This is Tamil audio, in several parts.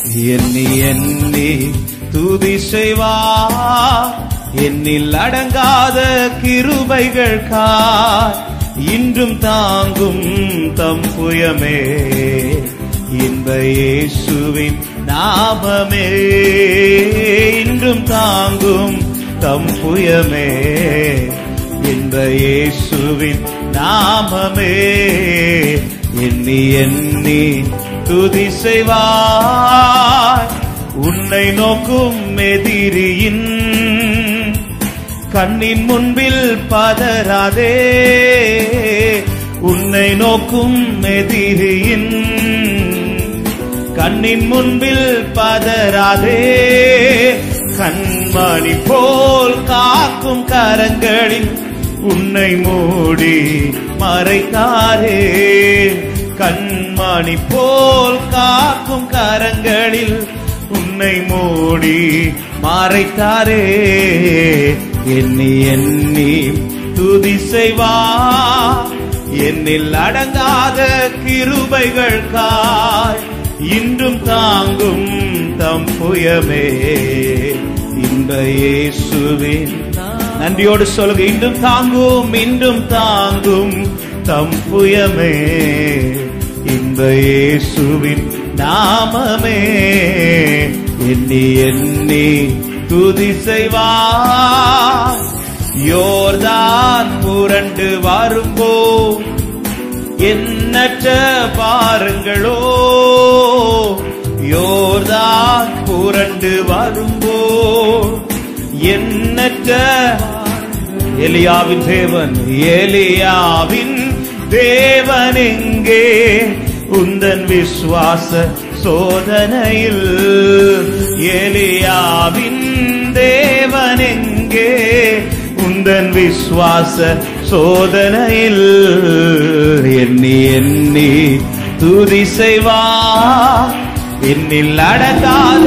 எண்ணி எண்ணி துதி செய்வா என்னில் அடங்காத கிருபைகள் கார் இன்றும் தாங்கும் தம் புயமே இன்ப இயேசுவின் நாமமே இன்றும் தாங்கும் தம் புயமே இன்ப இயேசுவின் நாமமே எண்ணி எண்ணி துதி செய்வாய் உன்னை நோக்கும் எதிரியின் கண்ணின் முன்பில் பதறாதே உன்னை நோக்கும் எதிரியின் கண்ணின் முன்பில் பதறாதே கண்மணி போல் காக்கும் கரங்களில் உன்னை மூடி மறைத்தாரே கண்மணி போல் காக்கும் கரங்களில் உன்னை மூடி மறைத்தாரே எண்ணி எண்ணி துதி செய்வா என்னில் அடங்காத கிருபைகள் காய் இன்றும் தாங்கும் தம் புயமே இந்த இயேசுவின் நன்றியோடு சொல்லுங்க இன்றும் தாங்கும் இன்றும் தாங்கும் தம் புயமே இந்த இயேசுவின் நாமமே எண்ணி எண்ணி துதி செய்வார் யோர்தான் புரண்டு வரும்போ எண்ணற்ற பாருங்களோ யோர்தான் புரண்டு வரும்போ எண்ணற்ற எலியாவின் தேவன் எலியாவின் தேவன் எங்கே உந்தன் விசுவாச சோதனையில் எலியாவின் தேவன் எங்கே உந்தன் விசுவாச சோதனையில் எண்ணி எண்ணி துதி செய்வா என்னில் அடங்காத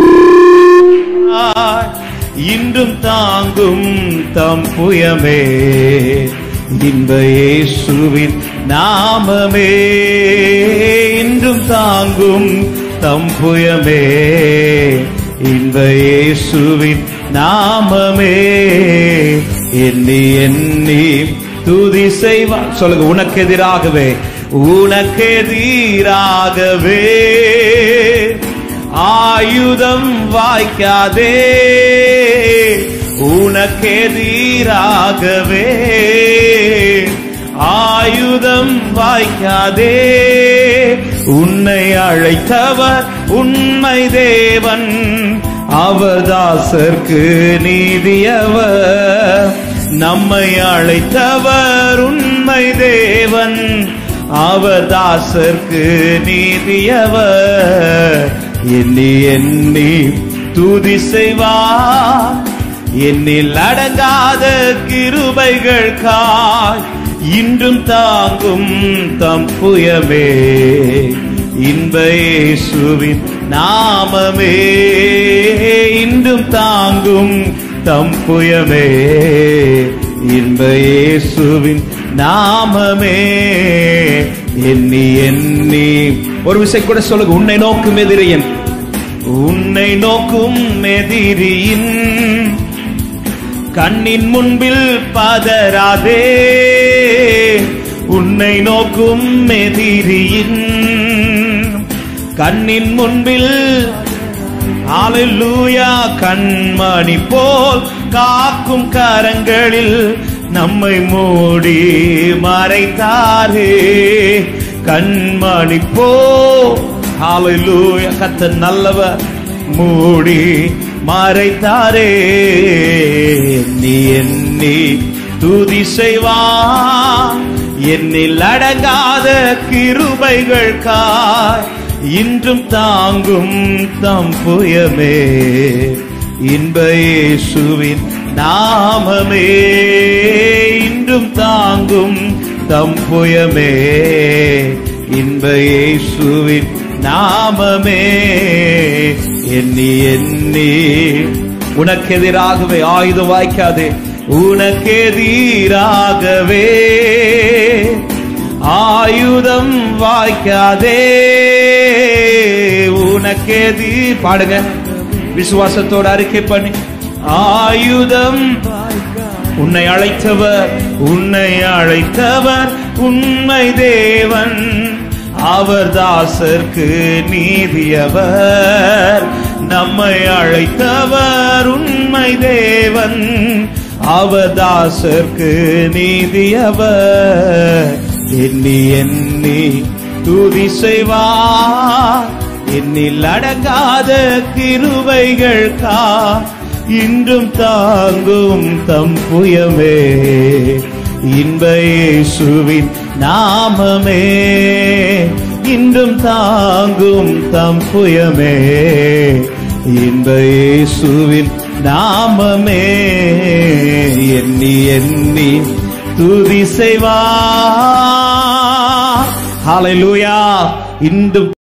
இன்றும் தாங்கும் தம் புயமே இன்ப இயேசுவின் நாமமே இன்றும் தாங்கும் தம் புயமே இன்ப இயேசுவின் நாமமே எண்ணி எண்ணி துதி செய்வா சொல்லுங்க உனக்கு எதிராகவே உனக்கு எதிராகவே ஆயுதம் வாய்க்காதே உனக்கு எதிராகவே ஆயுதம் வாய்க்காதே உன்னை அழைத்தவர் உண்மை தேவன் அவதாசர்க்கு நீதியவர் நம்மை அழைத்தவர் உண்மை தேவன் அவதாசர்க்கு நீதியவர் எண்ணி எண்ணி துதி செய்வார் என்னில் அடங்காத கிருபைகள் காய் இன்றும் தாங்கும் தம் புயமே இன்ப இயேசுவின் நாமமே இன்றும் தாங்கும் தம் புயமே இன்ப இயேசுவின் நாமமே எண்ணி எண்ணி ஒரு விஷயம் கூட சொல்லுங்க உன்னை நோக்கும் எதிரியன் உன்னை நோக்கும் எதிரியின் கண்ணின் முன்பில் பதறாதே உன்னை நோக்கும் எதிரியின் கண்ணின் முன்பில் ஆலூயா கண்மணி போல் காக்கும் கரங்களில் நம்மை மூடி மறைத்தாரே கண்மணி போ ஆலூயா கத்த நல்லவர் மூடி மறைத்தாரே நீ எண்ணி துதி செய்வா என்னில் அடங்காத கிருபைகள் காய் இன்றும் தாங்கும் தம் புயமே இன்ப இயேசுவின் நாமமே இன்றும் தாங்கும் தம் புயமே இன்ப இயேசுவின் நாமமே எண்ணி எண்ணி உனக்கு எதிராகவே ஆயுதம் வாய்க்காதே உனக்கு எதிராகவே ஆயுதம் வாய்க்காதே உனக்கேது பாடுங்க விசுவாசத்தோட அறிக்கை பண்ணி ஆயுதம் உன்னை அழைத்தவர் உன்னை அழைத்தவர் உண்மை தேவன் அவர் தாசர்க்கு நீதியவர் நம்மை அழைத்தவர் உண்மை தேவன் அவர் தாசர்க்கு நீதியவர் எண்ணி எண்ணி துதி செய்வார் என்னில் அடங்காத கிருபைகள் கா இன்றும் தாங்கும் தம் புயமே இன்ப இயேசுவின் நாமமே இன்றும் தாங்கும் தம் புயமே இன்ப இயேசுவின் நாமமே எண்ணி எண்ணி துதி செய்வார் ஹalleluya இன்றும்